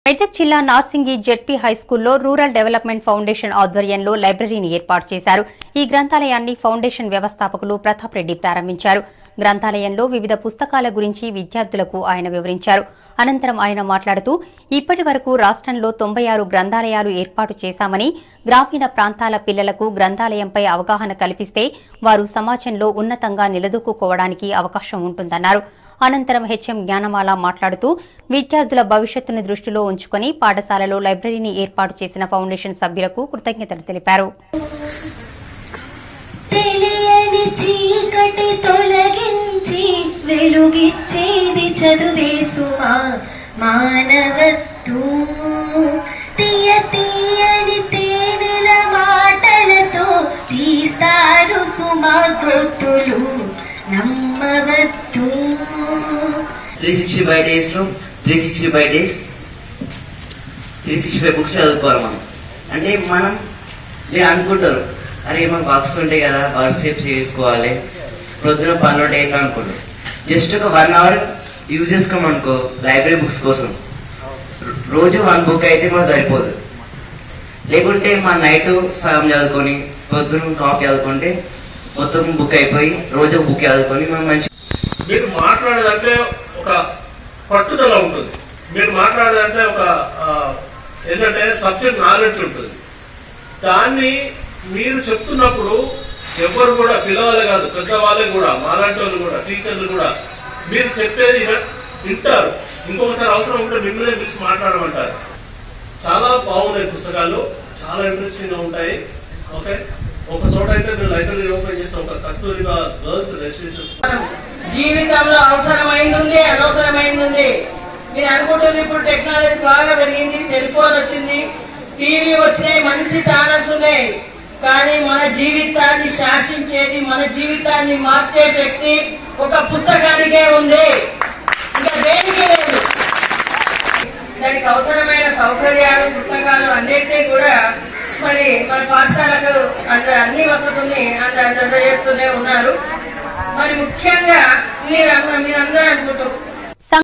మెదక్ జిల్లా నార్సింగి జెడ్పీ హైస్కూల్లో rural development foundation ఆధ్వర్యంలో లైబ్రరీని ఏర్పాటు చేశారు ఈ గ్రంథాలయాన్ని ఫౌండేషన్ వ్యవస్థాపకులు ప్రతాప్ రెడ్డి ప్రారంభించారు గ్రంథాలయంలో వివిధ పుస్తకాల గురించి విద్యార్థులకు ఆయన వివరించారు అనంతరం ఆయన మాట్లాడుతూ ఇప్పటి వరకు రాష్ట్రంలో తొంభై ఆరు గ్రంథాలయాలు ఏర్పాటు చేశామని గ్రామీణ ప్రాంతాల పిల్లలకు గ్రంథాలయంపై అవగాహన కల్పిస్తే వారు సమాజంలో ఉన్నతంగా నిలదొక్కుకోవడానికి అవకాశం ఉంటుందన్నారు అనంతరం హెచ్ఎం జ్ఞానమాల మాట్లాడుతూ విద్యార్థుల భవిష్యత్తును దృష్టిలో ఉంచుకొని పాఠశాలలో లైబ్రరీని ఏర్పాటు చేసిన ఫౌండేషన్ సభ్యులకు కృతజ్ఞతలు తెలిపారు తెలియని చీకటి తొలగించి వెలుగిచ్చేది చదువే సుమా మానవత్తు తీయ తీయని తేనెల మాటలతో తీస్తారు సుమా గొత్తులు నమ్మవద్దు త్రీ సిక్స్టీ ఫైవ్ డేస్లో three sixty five days three sixty five books చదువుకోవాలి మనం అంటే మనం మీరు అనుకుంటారు అరే మనకు బాక్స్ ఉంటాయి కదా వర్క్ సేపు చేసుకోవాలి ప్రొద్దున పనులు ఉంటాయి ఎట్లా అనుకుంటారు జస్ట్ ఒక వన్ అవర్ యూజ్ చేసుకోమనుకో లైబ్రరీ బుక్స్ కోసం రో- రోజు వన్ బుక్ అయితే మనకు సరిపోదు లేకుంటే మా నైట్ సగం చదువుకొని పొద్దున కాపీ చదువుకుంటే మొత్తం బుక్ అయిపోయి రోజు బుక్ చదువుకొని మనం మంచి మీరు మాట్లాడేదంటే ఒక పట్టుదల ఉంటుంది మీరు మాట్లాడేదంటే ఒక ఆ, ఏంటంటే సబ్జెక్ట్ నాలెడ్జ్ ఉంటుంది దాన్ని మీరు చెప్తున్నప్పుడు ఎవరు కూడా పిల్లవాళ్ళే కాదు పెద్దవాళ్ళే కూడా మాలాంటి వాళ్ళు కూడా టీచర్లు కూడా మీరు చెప్పేది విన- వింటారు ఇంకొకసారి అవసరం ఉంటే మిమ్మల్ని పిలిచి మాట్లాడమంటారు చాలా బాగున్నాయి పుస్తకాలు చాలా ఇంట్రెస్టింగ్ గా ఉంటాయి ఓకే ఒక చోట అయితే నేను లైబ్రరీ ఓపెన్ చేసిన ఒక కస్తూరిగా గర్ల్స్ రెసిడెన్షియల్ జీవితంలో అవసరమైంది ఉంది అనవసరమైంది ఉంది మీరు అనుకుంటున్నారు ఇప్పుడు టెక్నాలజీ బాగా పెరిగింది సెల్ ఫోన్ వచ్చింది టీవీ వచ్చినాయి మంచి ఛానల్స్ ఉన్నాయి కానీ మన జీవితాన్ని శాసించేది మన జీవితాన్ని మార్చే శక్తి ఒక పుస్తకానికే ఉంది ఇంకా దేనికి లేదు దానికి అవసరమైన సౌకర్యాలు పుస్తకాలు అన్నిటినీ కూడా మరి మన పాఠశాలకు అంద అన్ని వసతుల్ని అంద అందజేస్తూనే ఉన్నారు మరి ముఖ్యంగా మీరు అన్న- మీరందరూ అనుకుంటారు